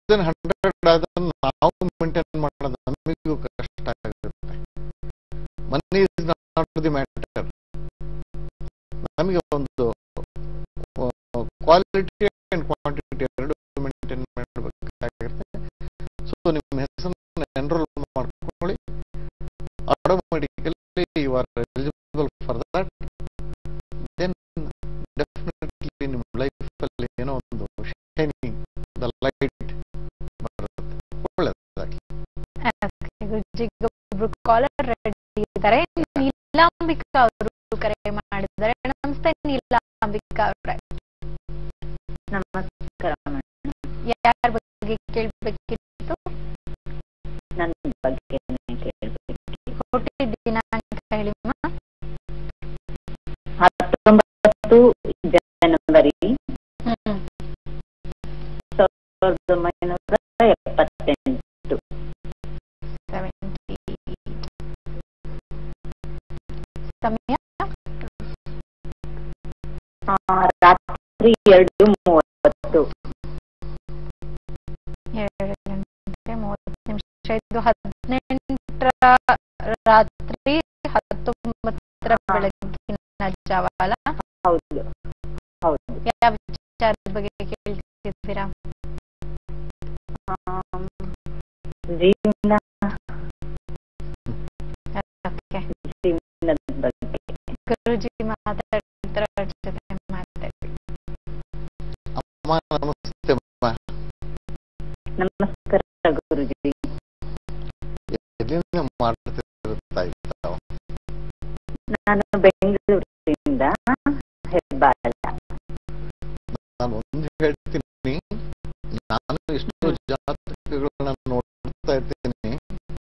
Then hundred ಅದನ್ನ ನಾವು maintain ಮಾಡೋದು ನಮಗೂ ಕಷ್ಟ ಆಗುತ್ತೆ money is not the matter ನಮಗೆ ಒಂದು ಕ್ವಾಲಿಟಿ ಅಂಡ್ ಕ್ವಾಂಟಿಟಿ ಎರಡು ಮೇಂಟೈನ್ ಮಾಡಬೇಕಾಗಿರುತ್ತೆ ಸೊ ನಿಮ್ಮ ಹೆಸರನ್ನ ಎನ್ರೋಲ್ ಮಾಡ್ಕೊಳ್ಳಿ automatically you are eligible for that then definitely ನಿಮ್ಮ ಲೈಫಲ್ಲಿ ಏನೋ ಒಂದು ಶೈನಿಂಗ್ ದ ಲೈಟ್ ಬರುತ್ತೆ ಒಳ್ಳೆಯದಾಗಿ ಗುರುಜಿ ಒಬ್ರು ಕಾಲರ್ ರೆಡಿ ಇದ್ದಾರೆ ನೀಲಾಂಬಿಕಾ ಅವರು ಕರೆ ಮಾಡಿದ್ದಾರೆ ನಮಸ್ತೆ ನೀಲಾಂಬಿಕಾ ಅವರೇ ನಮಸ್ಕಾರ ಮೇಡಮ್ ಯಾರ ಬಗ್ಗೆ ಕೇಳ್ಬೇಕಿತ್ತು ನನ್ನ ಬಗ್ಗೆ ಕೇಳಬೇಕು ಹುಟ್ಟಿದ ದಿನಾಂಕ ಹೇಳಿಮ್ಮ ಹತ್ತೊಂಬತ್ತು ಜನವರಿ ಹ್ಮ್ ಸಾವಿರದ ಒಂಬೈನೂರ ಎಪ್ಪತ್ತೆಂಟು ಸೆವೆಂಟಿ ಸಮಯ ಆ, ರಾತ್ರಿ ಎರಡು ಮೂವತ್ತು ಎರಡು ಗಂಟೆ ಮೂವತ್ತು ನಿಮಿಷ ಇದು ಹದಿನೆಂಟರ ರಾತ್ರಿ ಹತ್ತೊಂಬತ್ತರ ಬೆಳಗಿನ ಜಾವ ಅಲ್ಲ ಹೌದು ಹೌದು ಯಾವ ವಿಚಾರದ ಬಗ್ಗೆ ಕೇಳ್ತಿದ್ದೀರಾ ಆಮ್, ಜೀವನ ಓಕೆ ಜೀವನದ ಬಗ್ಗೆ ಗುರುಜಿ ಮಾತಾಡ್ತಿದ್ರ ಅವ್ರ ಜೊತೆ ಮಾತಾಡಿ ಅಮ್ಮ ನಮಸ್ತೆ ಅಮ್ಮ ನಮಸ್ಕಾರ ಗುರುಜಿ ಎಲ್ಲಿಂದ ಮಾಡ್ತಿರ್ತಾ ಇದ್ದಾವ ನಾನು ಬೆಂಗಳೂರಿನಿಂದ ಹೆಬ್ಬಾಳ ನಾನು ಒಂದು ಹೇಳ್ತೀನಿ ನಾನು ಎಷ್ಟೋ ಜಾತಕಗಳನ್ನ ನೋಡ್ತಾ ಇದ್ದೇನೆ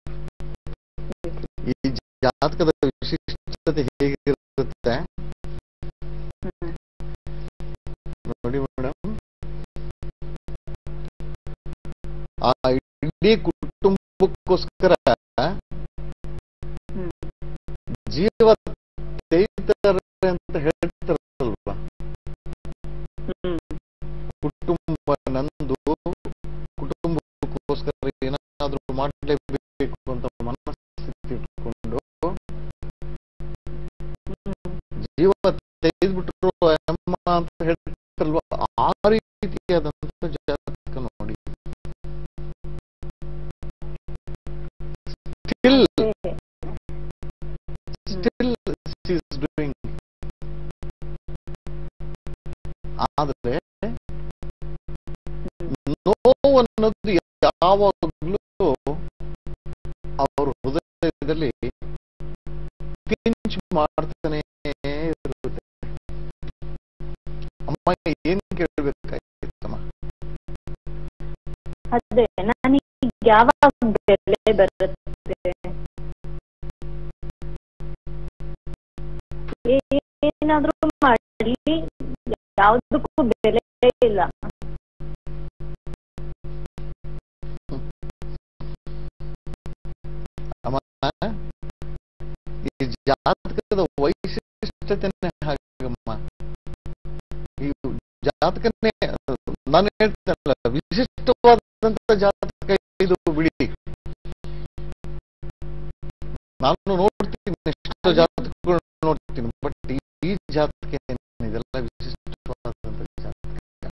ಈ ಜಾತಕದ ವಿಶಿಷ್ಟತೆ ಹೇಗಿರುತ್ತೆ ಹ್ಮ್. ನೋಡಿ ಮೇಡಮ್ ಆ ಇಡೀ ಕುಟುಂಬಕ್ಕೋಸ್ಕರ ಹ್ಮ್. ಜೀವ ತೆಗಿತಾರೆ ಅಂತ ಹೇಳ್ತಾರಲ್ವಾ ಹ್ಮ್. ಕುಟುಂಬ ನಂದು ಕುಟುಂಬಕ್ಕೋಸ್ಕರ ಏನಾದ್ರೂ ಮಾಡಲೇಬೇಕು ಅಂತ ಮನಸ್ಥಿತಿ ಇಟ್ಕೊಂಡು ಜೀವ ತೆಗೆದ್ಬಿಟ್ರು ಅಮ್ಮ ಅಂತ ಹೇಳ್ತಾರಲ್ವಾ ಆ ರೀತಿಯಾದಂತ ಜಾತಕ ನೋಡಿ ಸ್ಟಿಲ್ ಸ್ಟಿಲ್ ಈಸ್ ಡೂಯಿಂಗ್ ಆದ್ರೆ ನೋವು ಅನ್ನೋದು ಯಾವಾಗಲೂ ಅವ್ರ ಹೃದಯದಲ್ಲಿ ಪಿಂಚ್ ಮಾಡ್ತಾನೆ ಇರುತ್ತೆ ಅಮ್ಮ ಏನ್ ಕೇಳ್ಬೇಕಾಗಿತ್ತಮ್ಮ ಅದೇ ನನಗೆ ಯಾವಾಗ ಬೆಲೆ ಬರುತ್ತೆ ಏ- ಏನಾದ್ರೂ ಮಾಡಲಿ ಯಾವುದಕ್ಕೂ ಬೆಲೆ ಇಲ್ಲ ಅಮ್ಮ ಈ ಜಾತಕದ ವೈಶಿಷ್ಟ್ಯತೆನೇ ಹಾಗಮ್ಮ ಈ ಜಾತಕನೇ ನಾನು ಹೇಳ್ತೇನಲ್ಲ ವಿಶಿಷ್ಟವಾದಂತ ಜಾತಕ ಇದು ಬಿಡಿ ನಾನು ನೋಡ್ತೀನಿ ಎಷ್ಟೋ ಜಾತಕಗಳು ನೋಡ್ತೀನಿ ಬಟ್ ಈ ಜಾತಕ ಏನಿದೆಲ್ಲ ವಿಶಿಷ್ಟವಾದಂತ ಜಾತಕ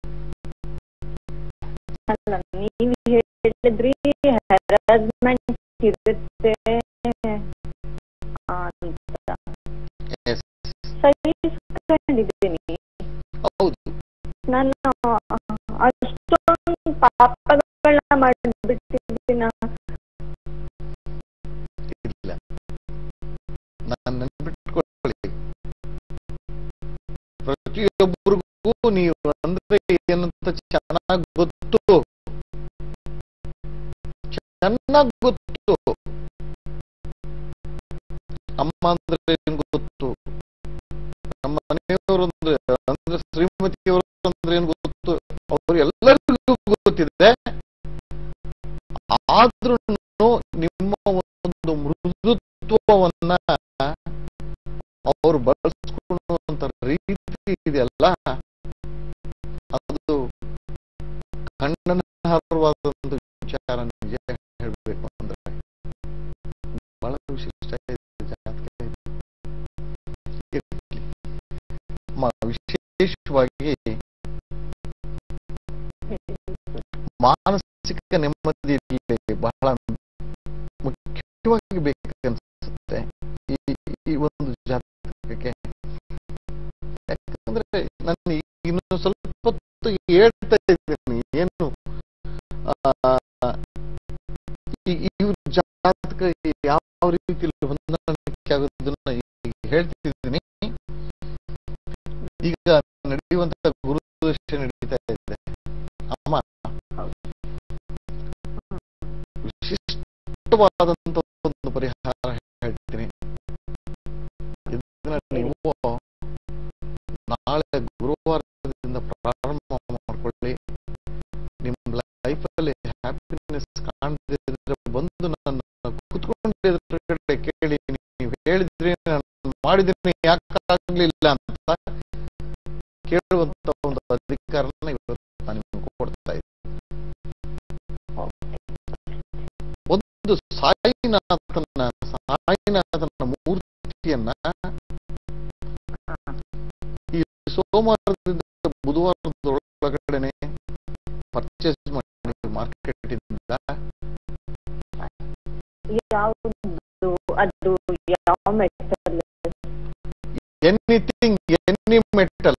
ಅಲ್ಲ ನೀವು ಹೇಳಿದ್ರಿ ಹರಾಸ್ಮೆಂಟ್ ಇರುತ್ತೆ ಅಂತ ಎಸ್ ಸಹಿಸ್ಕೊಂಡಿದ್ದೀನಿ ಹೌದು ನಾನು ಅಷ್ಟೊಂದು ಪಾಪಗಳನ್ನ ಮಾಡಿಬಿಟ್ಟಿದ್ದೀನ ಇಲ್ಲ ನಾನು ನೆನ್ಪಿಟ್ಕೊಳ್ಳಿ ಪ್ರತಿಯೊಬ್ಬರಿಗೂ ನೀವು ಅಂದ್ರೆ ಏನಂತ ಚೆನ್ನಾಗಿ ಗೊತ್ತು ಚೆನ್ನಾಗಿ ಗೊತ್ತು ಅಮ್ಮ ಅಂದ್ರೆ ಏನ್ ಗೊತ್ತು ನಮ್ಮ ಮನೆಯವರು ಅಂದ್ರೆ ಅಂದ್ರೆ ಶ್ರೀಮತಿಯವರು ಅಂದ್ರೆ ಏನ್ ಗೊತ್ತು ಅವ್ರು ಎಲ್ಲರಿಗೂ ಗೊತ್ತಿದೆ ಆದ್ರೂ ನಿಮ್ಮ ಒಂದು ಮೃದುತ್ವವನ್ನ ಅವರು ಬಳಸ್ಕೊಳ್ಳುವಂತ ರೀತಿ ಇದೆಯಲ್ಲ ಅದು ಕಣ್ಣನ್ನು ಹಾರುವ ಪವಿತ್ರವಾದಂತ ವಿಚಾರ ನಿಜ ಹೇಳಬೇಕು ಅಂದ್ರೆ ಬಹಳ ವಿಶಿಷ್ಟ ಇದೆ ಜಾತಕ ಇದು. ಇರ್ಲಿ. ಮ- ವಿಶೇಷವಾಗಿ ಮಾನಸಿಕ ನೆಮ್ಮದಿ ಇಲ್ಲಿ ಬಹಳ ಮುಖ್ಯವಾಗಿ ಬೇಕನ್ಸುತ್ತೆ ಈ ಈ ಒಂದು ಜಾತಕಕ್ಕೆ ಯಾಕಂದ್ರೆ ನಾನು ಇನ್ನು ಸ್ವಲ್ಪ ಹೊತ್ತು ಹೇಳ್ತಾ ಇದ್ದೀನಿ ಏನು ಆ, ಈ ಇವ್ರ ಜಾತಕ ಯಾವ ರೀತಿಯಲ್ಲಿ ಹೊಂದಾಣಿಕೆ ಆಗೋದನ್ನ ಈಗ ಹೇಳ್ತಿದ್ದೀನಿ ಈಗ ನಡೆಯುವಂತ ಗುರುದಶೆ ನಡೀತಾ ಇದೆ ಅಮ್ಮ ವಿಶಿಷ್ಟವಾದಂತ ಒಂದು ಪರಿಹಾರ ಹೇಳ್ತೀನಿ ಇದನ್ನ ನೀವು ನಾಳೆ ಗುರುವಾರದಿಂದ ಪ್ರಾರಂಭ ಮಾಡ್ಕೊಳ್ಳಿ ನಿಮ್ಮ ಲೈಫಲ್ಲಿ ಹ್ಯಾಪಿನೆಸ್ ಕಾಣದಿದ್ರೆ ಬಂದು ನನ್ನ ಕುತ್ಕೊಂಡು ಎದುರುಗಡೆ ಕೇಳಿ ನೀವು ಹೇಳಿದ್ರಿ ನಾನು ಮಾಡಿದ್ದೀನಿ ಯಾಕಾಗ್ಲಿಲ್ಲ ಅಂತ ಕೇಳುವಂತ ಒಂದು ಅಧಿಕಾರನ ಇವತ್ತು ನಾನು ನಿಮ್ಗೆ ಕೊಡ್ತಾ ಇದ್ದೀನಿ ಒಂದು ಸಾಯಿನಾಥನ ಸಾಯಿನಾಥನ ಮೂರ್ತಿಯನ್ನ ಈ ಸೋಮವಾರದಿಂದ ಬುಧವಾರದೊಳಗಡೆನೆ ಪರ್ಚೇಸ್ ಮಾಡಿ ಮಾರ್ಕೆಟ್ ಇಂದ ಯಾವುದು ಅದು ಯಾವ ಮೆಟಲ್ ಎನಿಥಿಂಗ್ ಎನಿ ಮೆಟಲ್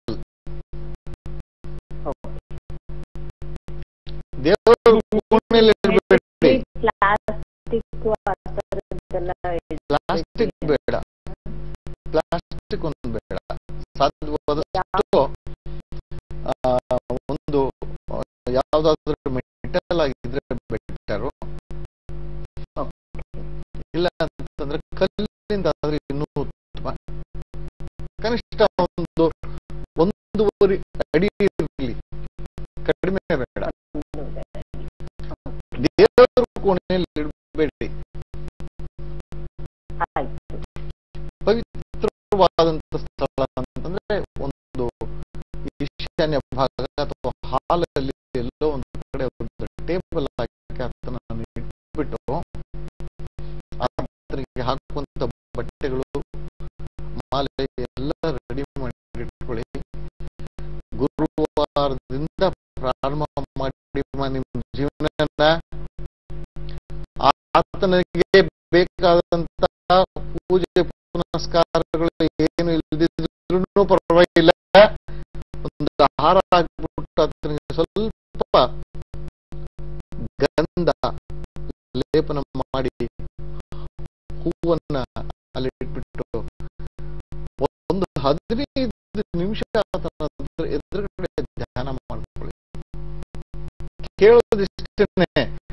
ದೇವರ ಕೋಣೆಯಲ್ಲಿ ಇಡಬೇಡಿ ಪ್ಲಾಸ್ಟಿಕ್ ಆ ಥರದ್ದೆಲ್ಲ ಪ್ಲಾಸ್ಟಿಕ್ ಬೇಡ ಪ್ಲಾಸ್ಟಿಕ್ ಒಂದು ಬೇಡ ಸಾಧ್ಯವಾದಷ್ಟು ಆ, ಒಂದು ಯಾವ್ದಾದ್ರು ಮೆಟಲ್ ಆಗಿದ್ರೆ ಬೆಟರು ಇಲ್ಲ ಅಂತಂದ್ರೆ ಕಲ್ಲಿಂದ ಆದ್ರೆ ಇನ್ನೂ ಉತ್ತಮ ಕನಿಷ್ಠ ಒಂದು ಒಂದೂವರೆ ಅಡಿ ಇರಲಿ ಕಡಿಮೆ ಬೇಡ ದೇವರ ಕೋಣೆಯಲ್ಲಿ ಇಡಬೇಡಿ ಆಯ್ತು ಪವಿತ್ರವಾದಂತ ಸ್ಥಳ ಅಂತಂದ್ರೆ ಒಂದು ಈಶಾನ್ಯ ಭಾಗ ಅಥವಾ ಹಾಲಲ್ಲಿ ಎಲ್ಲೋ ಒಂದು ಕಡೆ ಒಂದು ಟೇಬಲ್ ಹಾಕಿ ಅದನ್ನ ನಾನು ಇಟ್ಬಿಟ್ಟು ಆತನಿಗೆ ಹಾಕುವಂತ ಬಟ್ಟೆಗಳು ಮಾಲೆ ಎಲ್ಲ ರೆಡಿ ಮಾಡಿ ಇಟ್ಕೊಳ್ಳಿ ಗುರುವಾರದಿಂದ ಪ್ರಾರಂಭ ಮಾಡಿ ಮ- ನಿಮ್ಮ ಜೀವನ ಆತನಿಗೆ ಬೇಕಾದಂತ ಪೂಜೆ ಪುನಸ್ಕಾರಗಳು ಏನು ಇಲ್ಲದಿದ್ರು ಪರವಾಗಿಲ್ಲ ಒಂದು ಹಾರ ಹಾಕ್ಬಿಟ್ಟು ಆತನಿಗೆ ಸ್ವಲ್ಪ ಗಂಧ ಲೇಪನ ಮಾಡಿ ಹೂವನ್ನ ಅಲ್ಲಿ ಇಟ್ಬಿಟ್ಟು ಒಂದು ಹದಿನೈದು ನಿಮಿಷ ಆತನ ಎದುರು- ಎದುರುಗಡೆ ಧ್ಯಾನ ಮಾಡ್ಕೊಳ್ಳಿ ಕೇಳೋದಿಷ್ಟೇನೆ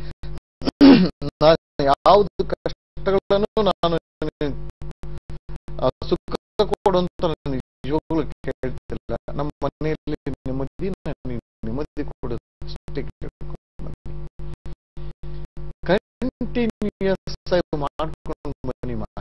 ನಾನು ಯಾವ್ದು ಕಷ್ಟಗಳನ್ನು ನಾನು ಆ, ಸುಖ ಕೊಡುವಂತ ನಾನು ನಿಜವಾಗ್ಲೂ ಕೇಳ್ತಿಲ್ಲ ನಮ್ಮ ಮನೆಯಲ್ಲಿ ನೆಮ್ಮದಿ ನಾನು ನೆಮ್ಮದಿ ಕೊಡೋದು ಅಷ್ಟೇ ಕಂಟಿನ್ಯೂಸ್ ಆಗಿ ಮಾಡ್ಕೊಂಡು ಬನ್ನಿ ಮಾ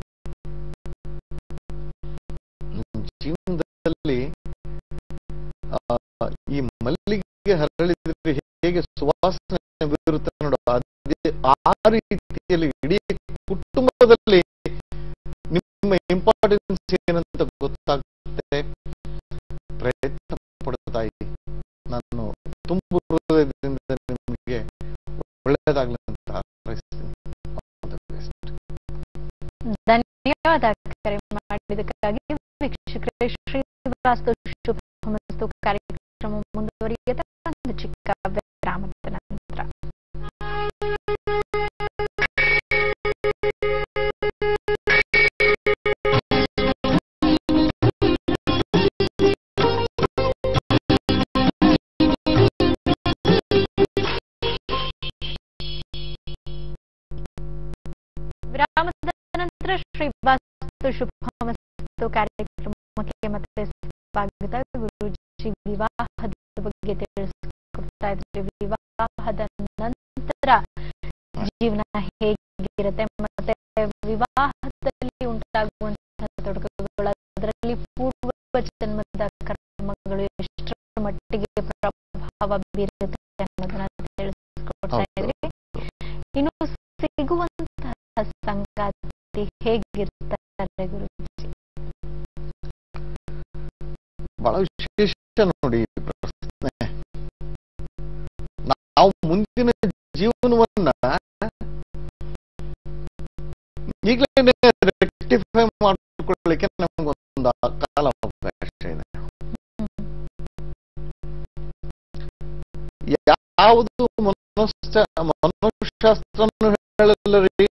ನಿಮ್ ಜೀವನದಲ್ಲಿ ಆ, ಈ ಮಲ್ಲಿಗೆ ಹರಳಿದ್ರೆ ಹೇಗೆ ಸುವಾಸನೆ ಬೀರುತ್ತೆ ನೋಡು ಅದೇ ಆ ರೀತಿಯಲ್ಲಿ ಇಡೀ ಕುಟುಂಬದಲ್ಲಿ ನಿಮ್ಮ ಇಂಪಾರ್ಟೆನ್ಸ್ ಏನಂತ ಗೊತ್ತಾಗುತ್ತೆ ಪ್ರಯತ್ನ ಪಡ್ತಾ ಇದ್ದೀನಿ ನಾನು ತುಂಬ ಹೃದಯದಿಂದ ನಿಮಗೆ ಒಳ್ಳೆಯದಾಗ್ಲಿ ಅಂತ ಹಾರೈಸ್ತೀನಿ All the best. ಧನ್ಯವಾದ ಕರೆ ಮಾಡಿದ್ದಕ್ಕಾಗಿ ವೀಕ್ಷಕರೇ ಶ್ರೀವಾಸ್ತು ಶುಭಮಸ್ತು ಕಾರ್ಯಕ್ರಮ ಮುಂದುವರಿಯುತ್ತೆ ಒಂದು ಚಿಕ್ಕ ವಿರಾಮದ ನಂತರ ವಿರಾಮದ ನಂತರ ಶ್ರೀ ವಾಸ್ತು ಶುಭಮಸ್ತು ಕಾರ್ಯಕ್ರಮಕ್ಕೆ ಮತ್ತೆ ಸ್ವಾಗತ ಗುರುಜಿ ವಿವಾಹದ ಬಗ್ಗೆ ತಿಳಿಸ್ಕೊಡ್ತಾ ಇದ್ರೆ ವಿವಾಹದ ನಂತರ ಜೀವನ ಹೇಗಿರುತ್ತೆ ಮತ್ತೆ ವಿವಾಹದಲ್ಲಿ ಉಂಟಾಗುವಂತಹ ತೊಡಕುಗಳು ಅದರಲ್ಲಿ ಪೂರ್ವ ಜನ್ಮದ ಕರ್ಮಗಳು ಎಷ್ಟರ ಮಟ್ಟಿಗೆ ಪ್ರಭಾವ ಬೀರುತ್ತೆ ಅನ್ನೋದನ್ನ ತಿಳಿಸ್ಕೊಡ್ತಾ ಕೊಡ್ತಾ ಹೌದು. ಇದ್ರಿ ಇನ್ನು ಸಿಗುವಂತಹ ಸಂಗಾತಿ ಹೇಗಿರ್ತಾರೆ ಗುರುಜಿ ಬಹಳ ವಿಶೇಷ ನೋಡಿ ಈ ಪ್ರಶ್ನೆ ನಾವು ಮುಂದಿನ ಜೀವನವನ್ನ ಈಗಲೇ ರೆಕ್ಟಿಫೈ ಮಾಡ್ಕೊಳ್ಳಿಕ್ಕೆ ನಮಗೊಂದು ಕಾಲ ಅವಕಾಶ ಇದೆ ಯಾವುದು ಮನುಷ್ಯ ಮನುಷ್ಯಶಾಸ್ತ್ರ ಹೇಳಲ್ಲ ರೀ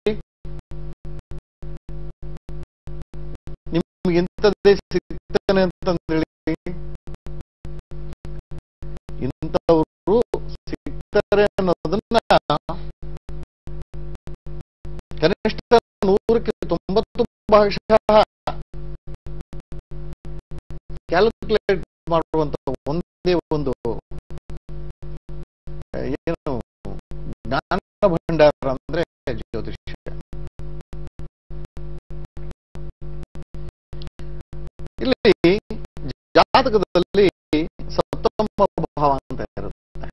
ನಿಮ್ಗೆ ಇಂಥದ್ದೇ ಸಿಗ್ತಾನೆ ಅಂತಂದೇಳಿ ಇಂಥವ್ರು ಸಿಗ್ತಾರೆ ಅನ್ನೋದನ್ನ ಕನಿಷ್ಠ ನೂರಕ್ಕೆ ತೊಂಬತ್ತು ಭಾಗಶಃ ಕ್ಯಾಲ್ಕುಲೇಟ್ ಮಾಡುವಂತ ಒಂದೇ ಒಂದು ಆ, ಏನು ಜ್ಞಾನ ಭಂಡಾರ ಅಂದ್ರೆ ಜ್ಯೋತಿಷ್ಯ ಇಲ್ಲಿ ಜಾತಕದಲ್ಲಿ ಸಪ್ತಮ ಭಾವ ಅಂತ ಇರುತ್ತೆ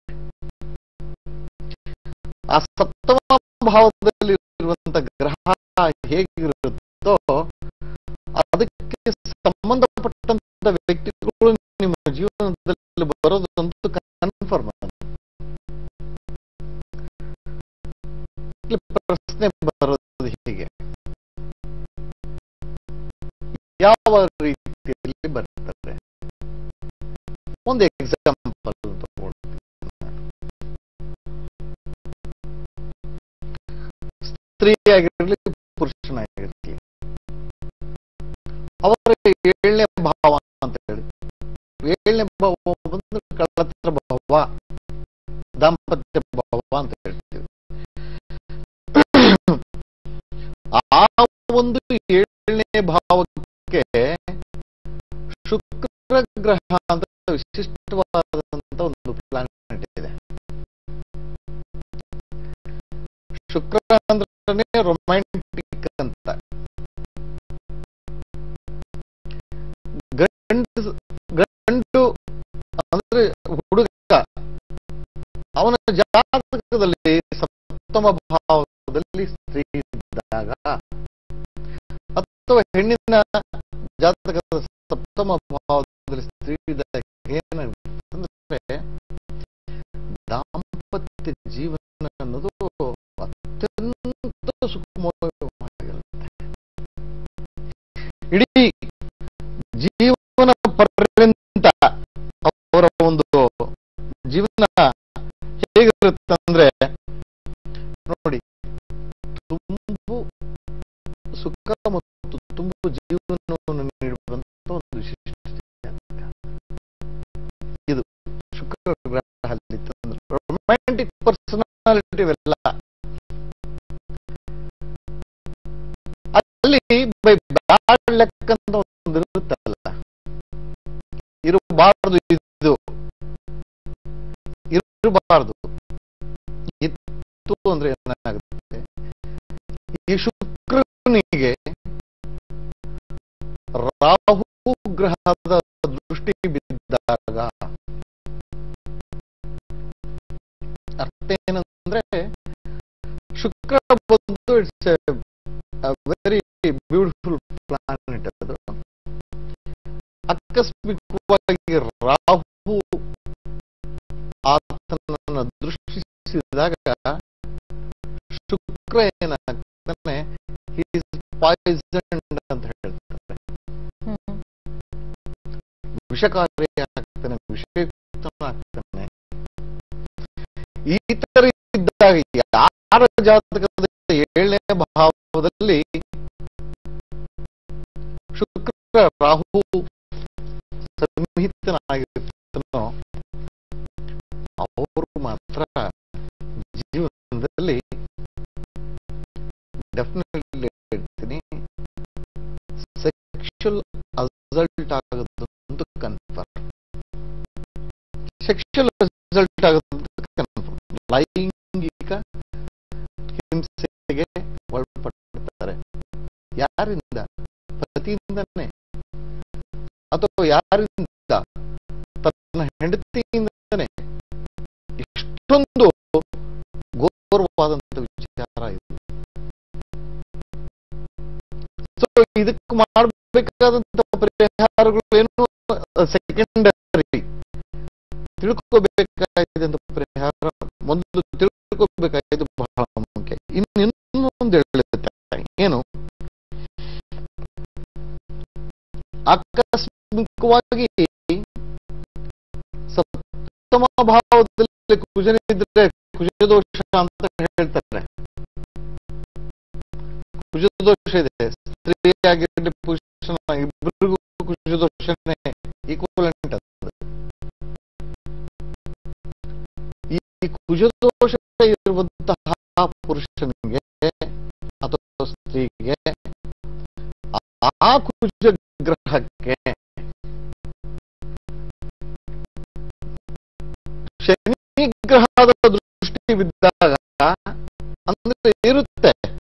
ಆ ಸಪ್ತಮ ಭಾವದಲ್ಲಿ ಇರುವಂತ ಗ್ರಹ ಹೇಗಿರುತ್ತೋ ಅದಕ್ಕೆ ಸಂಬಂಧಪಟ್ಟಂತ ವ್ಯಕ್ತಿಗಳು ನಿಮ್ಮ ಜೀವನದಲ್ಲಿ ಬರೋದಂತೂ ಕನ್ಫರ್ಮ್ ಇಲ್ಲಿ ಪ್ರಶ್ನೆ ಬರೋದು ಹೀಗೆ ಯಾವ ರೀತಿಯಲ್ಲಿ ಬರ್ತಾರೆ ಒಂದು ಎಕ್ಸಾಂಪಲ್ ತಗೊಳ್ತೀನಿ ಸ್ತ್ರೀ ಆಗಿರಲಿ ಪುರುಷನಾಗಿರಲಿ ಅವರ ಏಳನೇ ಭಾವ ಅಂತ ಹೇಳಿ ಏಳನೇ ಭಾವ ಬಂದ್ರೆ ಕಳತ್ರ ಭಾವ ದಾಂಪತ್ಯ ಭಾವ ಅಂತ ಹೇಳ್ತೀವಿ ಆ ಒಂದು ಏಳನೇ ಭಾವಕ್ಕೆ ಶುಕ್ರ ಗ್ರಹ ಅಂತ ವಿಶಿಷ್ಟವಾದಂತ ಒಂದು ಪ್ಲಾನೆಟ್ ಇದೆ ಶುಕ್ರ ಅಂದ್ರೆ ರೊಮ್ಯಾಂಟಿಕ್ ಅಂತ ಗಂಡು ಗಂಡು ಅಂದ್ರೆ ಹುಡುಗ ಅವನ ಜಾತಕದಲ್ಲಿ ಸಪ್ತಮ ಭಾವದಲ್ಲಿ ಸ್ತ್ರೀ ಇದ್ದಾಗ ಅಥವಾ ಹೆಣ್ಣಿನ ಜಾತಕದ ಸಪ್ತಮ ಭಾವದಲ್ಲಿ ಸ್ತ್ರೀ ಇದ್ದಾಗ ಏನಾಗುತ್ತೆ ದಾಂಪತ್ಯ ಜೀವನ ಅನ್ನೋದು ಅತ್ಯಂತ ಸುಖಮಯವಾಗಿರುತ್ತೆ ಇಡೀ ಜೀವನ ಪರ್ಯಂತ ಅವರ ಒಂದು ಜೀವನ ಹೇಗಿರುತ್ತಂದ್ರೆ ನೋಡಿ ತುಂಬು ಸುಖ ಮತ್ತು ತುಂಬು ಜೀವನವನ್ನು ನೀಡುವಂತ ಒಂದು ವಿಶಿಷ್ಟ ಜಾತಕ. ಇದು ಶುಕ್ರ ಗ್ರಹ ತಂದ್ರೆ ರೊಮ್ಯಾಂಟಿಕ್ ಪರ್ಸನಾಲಿಟಿ ಇವೆಲ್ಲ ಅಲ್ಲಿ ಬೈ ಬ್ಯಾಡ್ ಲೆಕ್ಕ ಅಂತ ಒಂದು ಇರುತ್ತಲ್ಲ ಇರಬಾರದು ಇದು ಇರಬಾರದು ಇತ್ತು ಅಂದ್ರೆ ಏನಾಗುತ್ತೆ ಈ ಶುಕ್ರನಿಗೆ ರಾಹು ಗ್ರಹದ ದೃಷ್ಟಿ ಬಿದ್ದಾಗ ಅರ್ಥ ಏನಂದ್ರೆ ಶುಕ್ರ ಬಂದು ಇಟ್ಸ್ ವೆರಿ ಬ್ಯೂಟಿಫುಲ್ ಪ್ಲಾನೆಟ್ ಅದು ಆಕಸ್ಮಿಕವಾಗಿ ರಾಹು ಆತನನ್ನು ದೃಷ್ಟಿಸಿದಾಗ ಶುಕ್ರ ಏನಾಗ್ತಾನೆ ಪಾಯ್ಸನ್ಡ್ ಅಂತ ಹೇಳ್ತಾರೆ ಹ್ಮ್ ವಿಷಕಾರಿ ಆಗ್ತಾನೆ ವಿಷಯುಕ್ತನಾಗ್ತಾನೆ ಈ ತರ ಇದ್ದಾಗ ಯಾರ ಜಾತಕದ ಏಳನೇ ಭಾವದಲ್ಲಿ ಶುಕ್ರ ರಾಹು ಸನ್ನಿಹಿತನಾಗಿರ್ತಾನೋ ಅವರು ಮಾತ್ರ ಜೀವನದಲ್ಲಿ ಡೆಫಿನೆಟ್ಲಿ ಹೇಳ್ತೀನಿ ಸೆಕ್ಷುವಲ್ ಅಸಲ್ಟ್ ಆಗೋದಂತೂ ಕನ್ಫರ್ಮ್ ಸೆಕ್ಷುವಲ್ ರಿಸಲ್ಟ್ ಆಗೋದಂತೂ ಕನ್ಫರ್ಮ್ ಲೈಂಗಿಕ ಹಿಂಸೆಗೆ ಒಳಪಡ್ತಾರೆ ಯಾರಿಂದ ಪತಿಯಿಂದನೇ ಅಥವಾ ಯಾರಿಂದ ತನ್ನ ಹೆಂಡತಿಯಿಂದನೇ ಇಷ್ಟೊಂದು ಘೋರವಾದಂತ ವಿಚಾರ ಇದು ಸೊ ಇದಕ್ಕೆ ಮಾಡಬೇಕಾದಂತ ಪರಿಹಾರಗಳು ಏನು ಸೆಕೆಂಡರಿ ತಿಳ್ಕೋಬೇಕಾದಂತ ಪರಿಹಾರ ಮೊದಲು ತಿಳ್ಕೋಬೇಕಾಗಿದ್ದು ಬಹಳ ಮುಖ್ಯ ಇನ್ನು ಇನ್ನೊಂದು ಹೇಳುತ್ತೆ ಏನು ಆಕಸ್ಮಿಕವಾಗಿ ಸಪ್ತಮ ಭಾವದಲ್ಲಿ ಕುಜನಿದ್ರೆ ಕುಜದೋಷ ಅಂತ ಹೇಳ್ತಾರೆ ಕುಜದೋಷ ಇದೆ ಸ್ತ್ರೀ ಆಗಿರಲಿ ಪುರುಷನ ಇಬ್ಬರಿಗೂ ಕುಜದೋಷನೇ ಈಕ್ವಲೆಂಟ್ ಅದು ಈ ಕುಜದೋಷ ಇರುವಂತಹ ಪುರುಷನಿಗೆ ಅಥವಾ ಸ್ತ್ರೀಗೆ ಆ- ಆ ಕುಜ ಗ್ರಹಕ್ಕೆ ಶನಿ ಗ್ರಹದ ದೃಷ್ಟಿ ಬಿದ್ದಾಗ ಅಂದ್ರೆ ಇರುತ್ತೆ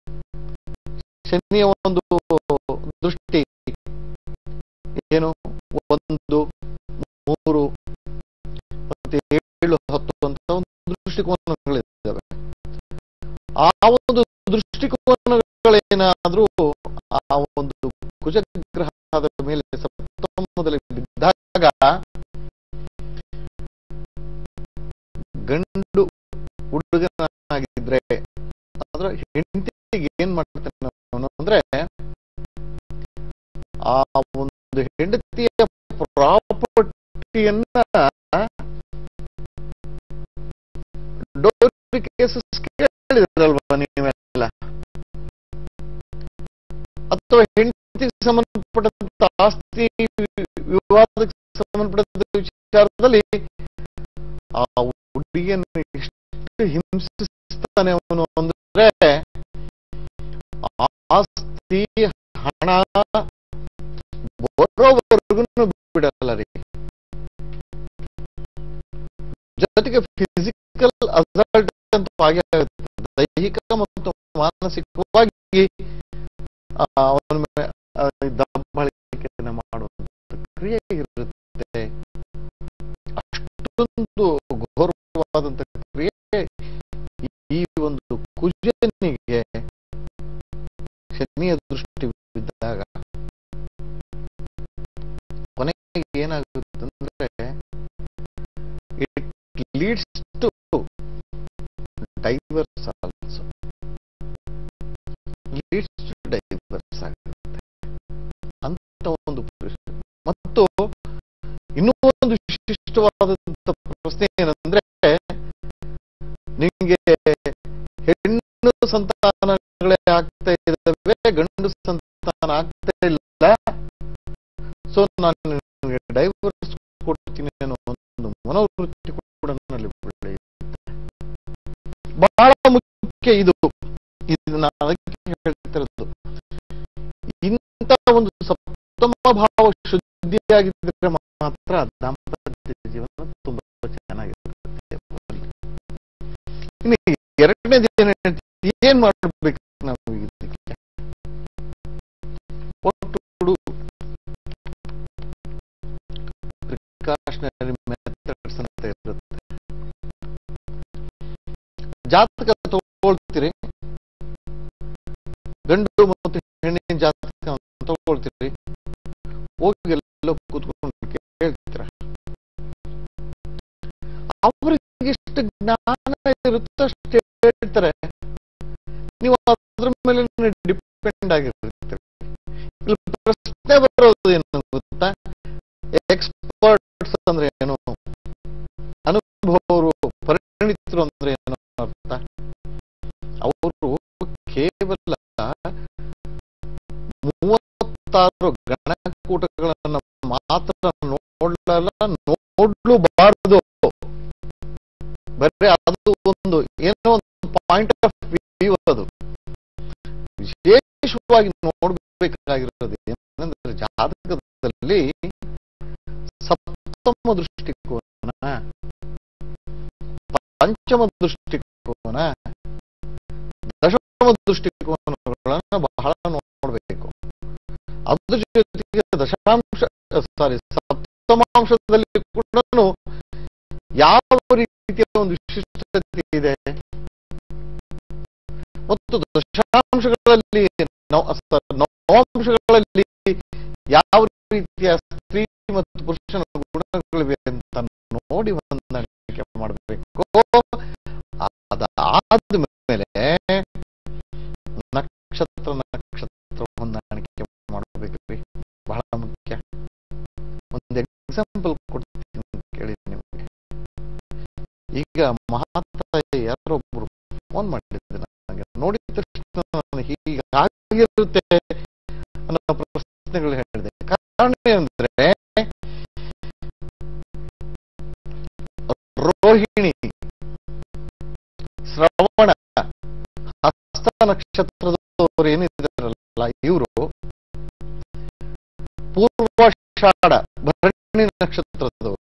ಶನಿಯ ಒಂದು ದೃಷ್ಟಿ ಏನು ಒಂದು ಮೂರು ಮತ್ತೆ ಏಳು ಹತ್ತು ಅಂತ ಒಂದು ದೃಷ್ಟಿಕೋನಗಳಿದ್ದಾವೆ ಆ ಒಂದು ದೃಷ್ಟಿಕೋನಗಳೇನಾದ್ರೂ ಆ ಒಂದು ಕುಜಗ್ರಹದ ಮೇಲೆ ಸಪ್ತಮದಲ್ಲಿ ಬಿದ್ದಾಗ ಗಂಡು ಹುಡುಗನಾಗಿದ್ರೆ ಅದ್ರ ಹೆಂಡತಿಗೆ ಏನ್ ಮಾಡ್ತಾನೆ ಅವನು ಅಂದ್ರೆ ಆ ಒಂದು ಹೆಂಡತಿಯ ಪ್ರಾಪರ್ಟಿಯನ್ನ ಡೋರಿ ಕೇಸಸ್ ಕೇಳಿದ್ರಲ್ವಾ ನೀವೆಲ್ಲ ಅಥವಾ ಹೆಂಡತಿಗೆ ಸಂಬಂಧಪಟ್ಟಂತ ಆಸ್ತಿ ವಿವಾದಕ್ಕೆ ಸಂಬಂಧಪಟ್ಟಂತ ವಿಚಾರದಲ್ಲಿ ಆ ಹುಡುಗಿಯನ್ನು ಎಷ್ಟು ಹಿಂಸಿಸ್ತಾನೆ ಅವನು ಅಂದ್ರೆ ಆಸ್ತಿ ಹಣ ಬರೋವರೆಗೂ ಬಿಡಲ್ಲ ರೀ ಜೊತೆಗೆ ಫಿಸಿಕಲ್ ಅಸಲ್ಟ್ ಅಂತ ಆಗೇ ಆಗುತ್ತೆ ದೈಹಿಕ ಮತ್ತು ಮಾನಸಿಕವಾಗಿ ಆ, ಅವನ ಮೇಲೆ ಆ, ದಬ್ಬಾಳಿಕೆಯನ್ನು ಮಾಡುವಂತ ಕ್ರಿಯೆ ಇರುತ್ತೆ ಅಷ್ಟೊಂದು ಘೋರವಾದಂತ ಕ್ರಿಯೆ ಈ ಒಂದು ಕುಜನಿಗೆ ಶನಿಯ ದೃಷ್ಟಿ ಬಿದ್ದಾಗ ಕೊನೆಗೆ ಏನಾಗುತ್ತಂದ್ರೆ it leads to divorce also leads to divorce ಆಗುತ್ತೆ ಅಂತ ಒಂದು ಪುರುಷ ಮತ್ತು ಇನ್ನೂ ಒಂದು ವಿಶಿಷ್ಟವಾದಂತ ಪ್ರಶ್ನೆ ಏನಂದ್ರೆ ನಿಮಗೆ ಹೆಣ್ಣು ಸಂತಾನಗಳೇ ಆಗ್ತಾ ಇದ್ದಾವೆ ಗಂಡು ಸಂತಾನ ಆಗ್ತಾ ಇಲ್ಲ ಸೊ ನಾನು ನಿನಗೆ ಡೈವರ್ಸ್ ಕೊಡ್ತೀನಿ ಅನ್ನೋ ಒಂದು ಮನೋವೃತ್ತಿ ಕೂಡ ನನ್ನಲ್ಲಿ ಬೆಳೆಯುತ್ತೆ ಬಹಳ ಮುಖ್ಯ ಇದು ಇದು ನಾನು ಅದಕ್ಕೆ ಹೇಳ್ತಿರೋದು ಇಂಥ ಒಂದು ಸಪ್ತಮ ಭಾವ ಶುದ್ಧಿಯಾಗಿದ್ದರೆ ಮಾತ್ರ ದಾಂಪತ್ಯ ಜೀವನ ತುಂಬಾ ಚೆನ್ನಾಗಿರುತ್ತೆ ಇನ್ನು ಎರಡನೇ ದಿನ ಏನ್ ಮಾಡ್ಬೇಕು ನಾವು ಇದಕ್ಕೆ ಒಟ್ಟು ಪ್ರಿಕಾಷನರಿ ಮೆಥಡ್ಸ್ ಅಂತ ಇರುತ್ತೆ ಜಾತಕ ತಗೊಳ್ತೀರಿ ಗಂಡು ಮತ್ತು ಹೆಣ್ಣಿನ ಜಾತಕ ತಗೊಳ್ತೀರಿ ಹೋಗಿ ಎಲ್ಲೋ ಕೂತ್ಕೊಂಡು ಕೇಳ್ತೀರ ಅವ್ರಿಗೆ ಎಷ್ಟು ಜ್ಞಾನ ಇರುತ್ತೋ ಅಷ್ಟು ಹೇಳ್ತಾರೆ ನೀವು ಅದ್ರ ಮೇಲೆ ಡಿಪೆಂಡ್ ಆಗಿರ್ತೀರಿ ಇಲ್ಲಿ ಪ್ರಶ್ನೆ ಬರೋದು ಏನು ಗೊತ್ತಾ ಎಕ್ಸ್ಪರ್ಟ್ಸ್ ಅಂದ್ರೆ ಏನು ಅನುಭವರು ಪರಿಣಿತರು ಅಂದ್ರೆ ಏನು ಅರ್ಥ ಅವರು ಕೇವಲ ಮೂವತ್ತಾರು ಗಣಕೂಟಗಳನ್ನ ಮಾತ್ರ ನೋಡ್ಲಲ್ಲ ನೋಡ್ಲೂಬಾರದು ಬರೀ ಅದು ಒಂದು ಏನೋ ಒಂದು ಪಾಯಿಂಟ್ ಆಫ್ ವ್ಯೂ ಅದು ವಿಶೇಷವಾಗಿ ನೋಡ್ಬೇಕಾಗಿರೋದು ಏನಂದ್ರೆ ಜಾತಕದಲ್ಲಿ ಸಪ್ತಮ ದೃಷ್ಟಿಕೋನ ಪಂಚಮ ದೃಷ್ಟಿಕೋನ ದಶಮ ದೃಷ್ಟಿಕೋನಗಳನ್ನ ಬಹಳ ನೋಡ್ಬೇಕು ಅದ್ರ ಜೊತೆಗೆ ದಶಾಂಶ ಸಾರಿ ಸಪ್ತಮಾಂಶದಲ್ಲಿ ಕೂಡ ಯಾವ ರೀತಿಯ ಒಂದು ವಿಶಿಷ್ಟತೆ ಇದೆ ಮತ್ತು ದಶಾಂಶಗಳಲ್ಲಿ ನವ- ಸ- ನವಾಂಶಗಳಲ್ಲಿ ಯಾವ ರೀತಿಯ ಸ್ತ್ರೀ ಮತ್ತು ಪುರುಷನ ಗುಣಗಳಿವೆ ಅಂತ ನೋಡಿ ಹೊಂದಾಣಿಕೆ ಮಾಡಬೇಕು ಅದಾದ ಮೇಲೆ ನಕ್ಷತ್ರ ನಕ್ಷತ್ರ ಹೊಂದಾಣಿಕೆ ಮಾಡಬೇಕ್ರಿ ಬಹಳ ಮುಖ್ಯ ಒಂದು ಎಕ್ಸಾಂಪಲ್ ಕೊಡ್ತೀನಿ ಕೇಳಿ ನಿಮಗೆ ಈಗ ಮಹಾತಾಯಿ ಯಾರೊಬ್ರು ಫೋನ್ ಮಾಡಿದ್ರು ನನಗೆ ನೋಡಿದ ತಕ್ಷಣ ನಾನು ಹೀಗಾಗಿರುತ್ತೆ ಅನ್ನೋ ಪ್ರಶ್ನೆಗಳು ಹೇಳಿದೆ ಕಾರಣ ಏನಂದ್ರೆ ರೋಹಿಣಿ ಶ್ರವಣ ಹಸ್ತ ನಕ್ಷತ್ರದವರು ಏನಿದ್ದಾರಲ್ಲ ಇವರು ಪೂರ್ವಾಷಾಢ ಭರಣಿ ನಕ್ಷತ್ರದವರು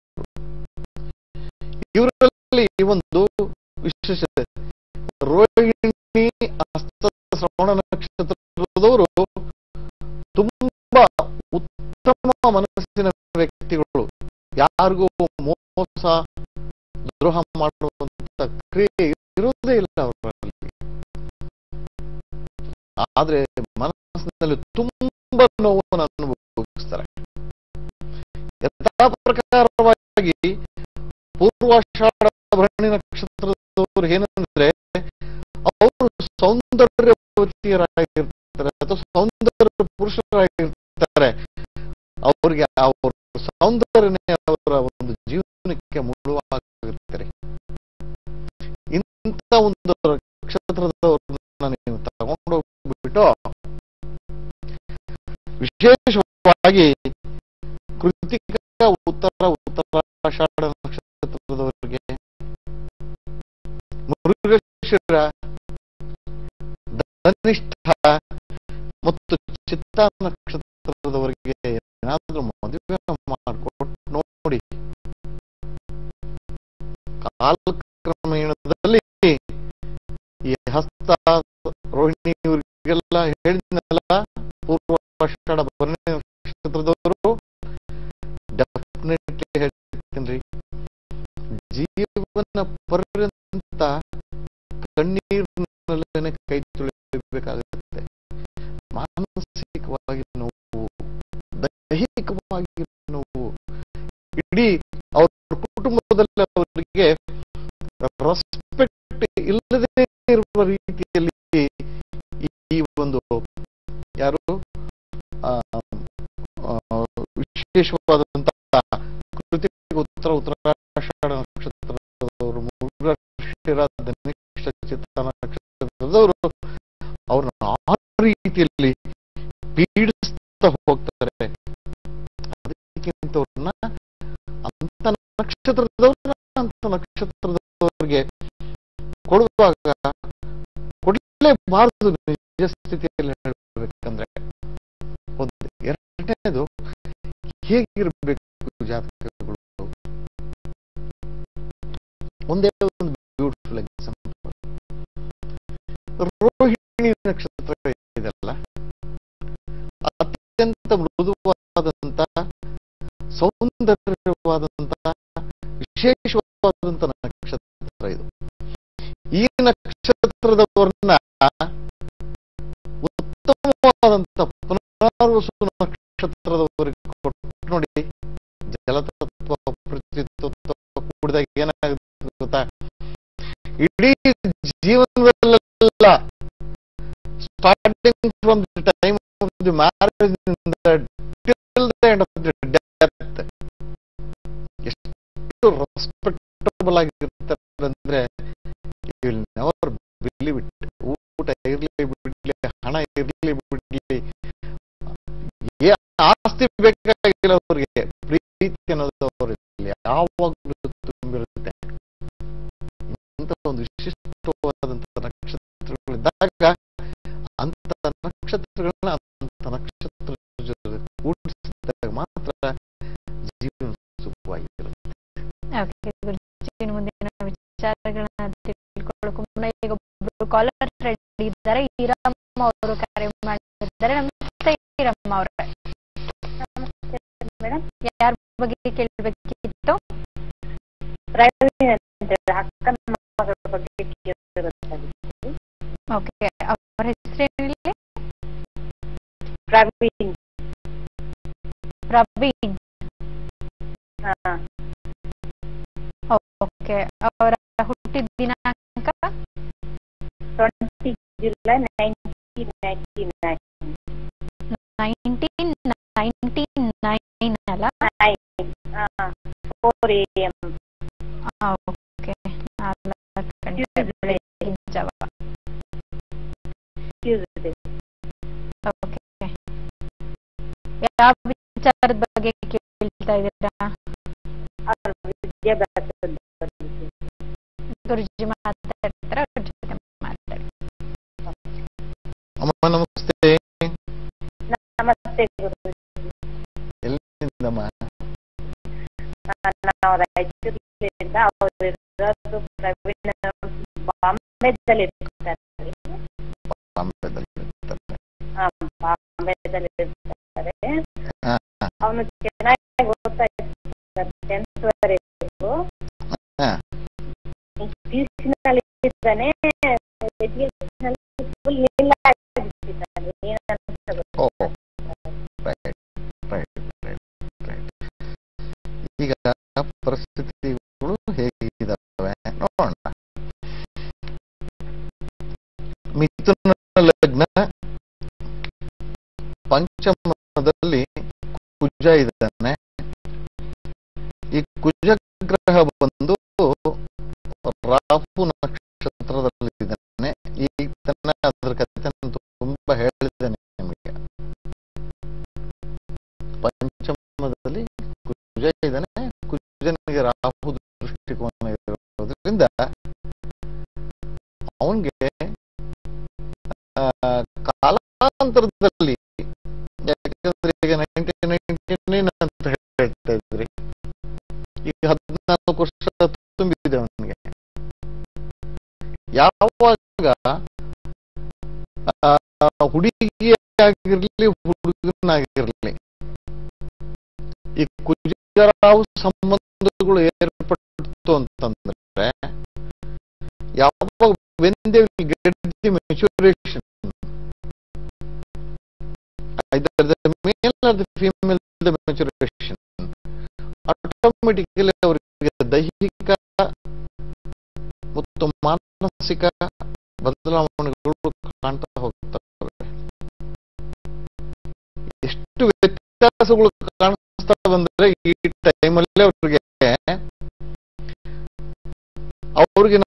ಇವರಲ್ಲಿ ಒಂದು ವಿಶೇಷತೆ ರೋಹಿಣಿ ಹಸ್ತ ಶ್ರವಣ ನಕ್ಷತ್ರದವರು ತುಂಬಾ ಉತ್ತಮ ಮನಸ್ಸಿನ ವ್ಯಕ್ತಿಗಳು ಯಾರಿಗೂ ಮೋಸ ದ್ರೋಹ ಮಾಡುವಂತ ಕ್ರಿಯೆ ಇರುವುದೇ ಇಲ್ಲ ಅವರಲ್ಲಿ ಆದ್ರೆ ಮನಸ್ಸಿನಲ್ಲಿ ತುಂಬಾ ನೋವನ್ನು ಅನುಭವಿಸ್ತಾರೆ ಯಥಾ ಪ್ರಕಾರವಾಗಿ ಪೂರ್ವಾಷಾಢ ಭರಣಿ ನಕ್ಷತ್ರದವರು ಏನಂದ್ರೆ ಅವರು ಸೌಂದರ್ಯವತಿಯರಾಗಿರ್ತಾರೆ ಅಥವಾ ಸೌಂದರ್ಯ ಪುರುಷರಾಗಿರ್ತಾರೆ ಅವ್ರಿಗೆ ಅವ್ರ ಸೌಂದರ್ಯನೇ ಅವರ ಒಂದು ಜೀವನಕ್ಕೆ ಮುಳುವಾಗಿರ್ತಾರೆ ಇಂಥ ಒಂದು ನಕ್ಷತ್ರದವ್ರನ್ನ ನೀವು ತಗೊಂಡೋಗ್ಬಿಟ್ಟು ವಿಶೇಷವಾಗಿ ಕೃತಿಕ ಉತ್ತರ ಉತ್ತರಾಷಾಢ ನಕ್ಷತ್ರದವರಿಗೆ ಮೃಗಶಿರ ಧನಿಷ್ಠ ಮತ್ತು ಚಿತ್ತ ನಕ್ಷತ್ರದವರಿಗೆ ಏನಾದ್ರೂ ಮದುವೆ ಮಾಡಿಕೊಟ್ಟು ನೋಡಿ ಕಾಲಕ್ರಮೇಣದಲ್ಲಿ ಈ ಹಸ್ತ ರೋಹಿಣಿ ಇವರಿಗೆಲ್ಲ ಹೇಳಿದ್ನಲ್ಲ ಪೂರ್ವಾಷಾಢ ಭರಣಿ ನಕ್ಷತ್ರದವರು ಡೆಫಿನೆಟ್ಲಿ ಹೇಳ್ತೀನಿ ಜೀವನ ಪರ್ಯಂತ ಕಣ್ಣೀರಿನಲ್ಲೇನೆ ಕೈ ತುಳಿಬೇಕಾಗುತ್ತೆ ಮಾನಸಿಕವಾಗಿ ನೋವು ದೈಹಿಕವಾಗಿ ನೋವು ಇಡೀ ಅವ್ರ ಕುಟುಂಬದಲ್ಲಿ ಅವರಿಗೆ ರೆಸ್ಪೆಕ್ಟ್ ಇಲ್ಲದೆ ಇರುವ ರೀತಿಯಲ್ಲಿ ಈ- ಈ ಒಂದು ಯಾರು ಆ, ಆ, ವಿಶೇಷವಾದಂತಹ ಕೃತಿಕ ಉತ್ತರ ಉತ್ತರಾಷಾಢ ನಕ್ಷತ್ರದವರು ಮೃಗಶಿರ ಧನಿಷ್ಠ ಚಿತ್ತ ನಕ್ಷತ್ರದವರು ಅವ್ರನ್ನ ಆ ರೀತಿಯಲ್ಲಿ ಪೀಡಿಸ್ತಾ ಹೋಗ್ತಾರೆ ಅದಕ್ಕಿಂತವ್ರನ್ನ ಅಂತ ನಕ್ಷತ್ರದವ್ರನ್ನ ಅಂತ ನಕ್ಷತ್ರದವರಿಗೆ ಕೊಡುವಾಗ ಕೊಡಲೇಬಾರದು ನಿಜ ಸ್ಥಿತಿಯಲ್ಲಿ ಹೇಳಬೇಕಂದ್ರೆ ಒಂದು ಎರಡನೇದು ಹೇಗಿರಬೇಕು ಜಾತಕಗಳು ಒಂದೇ ಒಂದು ಬ್ಯೂಟಿಫುಲ್ ಎಕ್ಸಾಂಪಲ್ ರೋಹಿಣಿ ನಕ್ಷತ್ರ ಇದೆಲ್ಲ ಅತ್ಯಂತ ಮೃದುವಾದಂತ ಸೌಂದರ್ಯವಾದಂತ ವಿಶೇಷವಾದಂತ ನಕ್ಷತ್ರ ಇದು ಈ ನಕ್ಷತ್ರದವರನ್ನ ಉತ್ತಮವಾದಂತ ಪುನರ್ವಸು ನಕ್ಷತ್ರದವರಿಗೆ ಕೊಟ್ಟು ನೋಡಿ ಜಲತತ್ವ ಪ್ರತಿತ್ವ ಕೂಡಿದಾಗ ಏನಾಗುತ್ತೆ ಗೊತ್ತಾ ಇಡೀ ಜೀವನದಲ್ಲೆಲ್ಲ starting from the time of the marriage till the end of the death ಎಷ್ಟು ರೆಸ್ಪೆಕ್ಟಬಲ್ ಆಗಿರ್ತಾರೆ ಅಂದ್ರೆ ವಿಲ್ ನೆವರ್ ಬಿಲೀವ್ ಇಟ್ ಊಟ ಇರ್ಲಿ ಬಿಡ್ಲಿ ಹಣ ಇರ್ಲಿ ಬಿಡ್ಲಿ ಏ ಆಸ್ತಿ ಬೇಕಾಗಿಲ್ಲ ಅವ್ರಿಗೆ ಪ್ರೀತಿ ಅನ್ನೋದು ಅವ್ರಲ್ಲಿ ಯಾವಾಗಲೂ ತುಂಬಿರುತ್ತೆ ಇಂಥ ಒಂದು ವಿಶಿಷ್ಟವಾದಂತಹ ನಕ್ಷತ್ರಗಳಿದ್ದಾಗ ಅಂತ ನಕ್ಷತ್ರಗಳನ್ನ ಅಂತ ನಕ್ಷತ್ರ ಜೊತೆ ಕೂಡಿಸಿದಾಗ ಮಾತ್ರ ಜೀವನ ಸುಖವಾಗಿರುತ್ತೆ ಓಕೆ ಗುರುಜಿ ಇನ್ನು ಮುಂದಿನ ವಿಚಾರಗಳನ್ನ ತಿಳ್ಕೊಳ್ಳೋಕೆ ಮುನ್ನ ಈಗ ಒಬ್ರು ಕಾಲರ್ ರೆಡಿ ಇದ್ದಾರೆ ಈರಮ್ಮ ಅವರು ಕರೆ ಮಾಡಿದ್ದಾರೆ ನಮಸ್ತೆ ಈರಮ್ಮ ಅವರೇ ಮೇಡಮ್ ಯಾರ ಬಗ್ಗೆ ಕೇಳಬೇಕಿತ್ತು ಪ್ರವೀಣ್ ಅಂತ ಅಕ್ಕನ ಮಗಳ ಬಗ್ಗೆ ಕೇಳಬೇಕಾಗಿತ್ತು ಓಕೆ ಪ್ರವೀಣ್ ಪ್ರವೀಣ್ ಹಾ ಓಕೆ ಅವರ ಹುಟ್ಟಿದ ದಿನಾಂಕ twenty July nineteen ninety nine nineteen ninety nine ಅಲ್ಲ ಫೋರ್ ಎ ಎಂ ಓಕೆ ನಾಲ್ಕು ಗಂಟೆ ಬೆಳಗಿನ ಜಾವ ಟ್ಯೂಸ್ಡೇ ಓಕೆ ಯಾವ ವಿಚಾರದ ಬಗ್ಗೆ ಕೇಳ್ತಾ ಇದ್ದೀರಾ ಅವ್ರ ವಿದ್ಯಾಭ್ಯಾಸದ ಬಗ್ಗೆ. ಗುರುಜಿ ಮಾತಾಡ್ತಾರ ಅವ್ರ ಜೊತೆ ಮಾತಾಡಿ ಅಮ್ಮ ನಮಸ್ತೆ ನಮಸ್ತೆ ಗುರು ಎಲ್ಲಿಂದಮ್ಮ ನಾವು ರಾಯಚೂರಿನಿಂದ ಅವರು ಇರೋದು ಪ್ರವೀಣ್ ಬಾಂಬೆದಲ್ಲಿ ಇರ್ತಾರೆ ಬಾಂಬೆದಲ್ಲಿ ಇರ್ತಾರೆ. ಹಾ, ಬಾಂಬೆದಲ್ಲಿ ಇರ್ತಾರೆ ಹಾ, ಅವನು ಚೆನ್ನಾಗಿ ಓದ್ತಾ ಇರ್ತಾರೆ ಟೆಂತ್ ವರೆಗೂ ಹಾ. ಟ್ಯೂಷನಲ್ಲಿ ಇದ್ದಾನೆ ಎಜುಕೇಶನಲ್ಲಿ ಫುಲ್ ನಿಲ್ಲ ಆಗಿಬಿಟ್ಟಿದ್ದಾನೆ ಏನಂತ ಓ ಗೊತ್ತಿಲ್ಲ. ರೈಟ್ ರೈಟ್ ರೈಟ್ ರೈಟ್ ಈಗ ಪರಿಸ್ಥಿತಿಗಳು ಹೇಗಿದ್ದಾವೆ ನೋಡೋಣ ಮಿಥುನ ಲಗ್ನ ಪಂಚಮದಲ್ಲಿ ಕುಜ ಇದ್ದಾನೆ ಈ ಕುಜ ಗ್ರಹ ಬಂದು ರಾಹು ನಕ್ಷತ್ರದಲ್ಲಿದ್ದಾನೆ ಈಗ ತಾನೇ ಅದ್ರ ಕಥೆ ನಾನು ತುಂಬಾ ಹೇಳಿದ್ದೇನೆ ನಿಮಗೆ ಪಂಚಮದಲ್ಲಿ ಕುಜ ಇದ್ದಾನೆ ಕುಜನಿಗೆ ರಾಹು ದೃಷ್ಟಿಕೋನ ಇರೋದ್ರಿಂದ ಅವನ್ಗೆ ಆ, ಕಾಲಾಂತರದಲ್ಲಿ ಯಾಕಂದ್ರೆ ಈಗ ನೈನ್ಟೀನ್ ನೈನ್ಟಿ ನೈನ್ ಅಂತ ಹೇಳ್ತಾ ಇದ್ರಿ ಈಗ ಹದಿನಾಲ್ಕು ವರ್ಷ ತುಂಬಿದೆ ಅವನಿಗೆ ಯಾವಾಗ ಆ, ಹುಡುಗಿ ಆಗಿರ್ಲಿ ಹುಡುಗನಾಗಿರ್ಲಿ ಈ ಕುಜರಾವು ಸಂಬಂಧಗಳು ಏರ್ಪಟ್ಟು ಅಂತಂದ್ರೆ ಯಾವಾಗ when they will get the maturation either the male or the female the maturation automatically ಅವರಿಗೆ ದೈಹಿಕ ಮತ್ತು ಮಾನಸಿಕ ಬದಲಾವಣೆಗಳು ಕಾಣ್ತಾ ಹೋಗ್ತವೆ ಎಷ್ಟು ವ್ಯತ್ಯಾಸಗಳು ಕಾಣಿಸ್ತಾ ಬಂದ್ರೆ ಈ ಟೈಮಲ್ಲಿ ಅವ್ರಿಗೆ ಅವ್ರಿಗೆ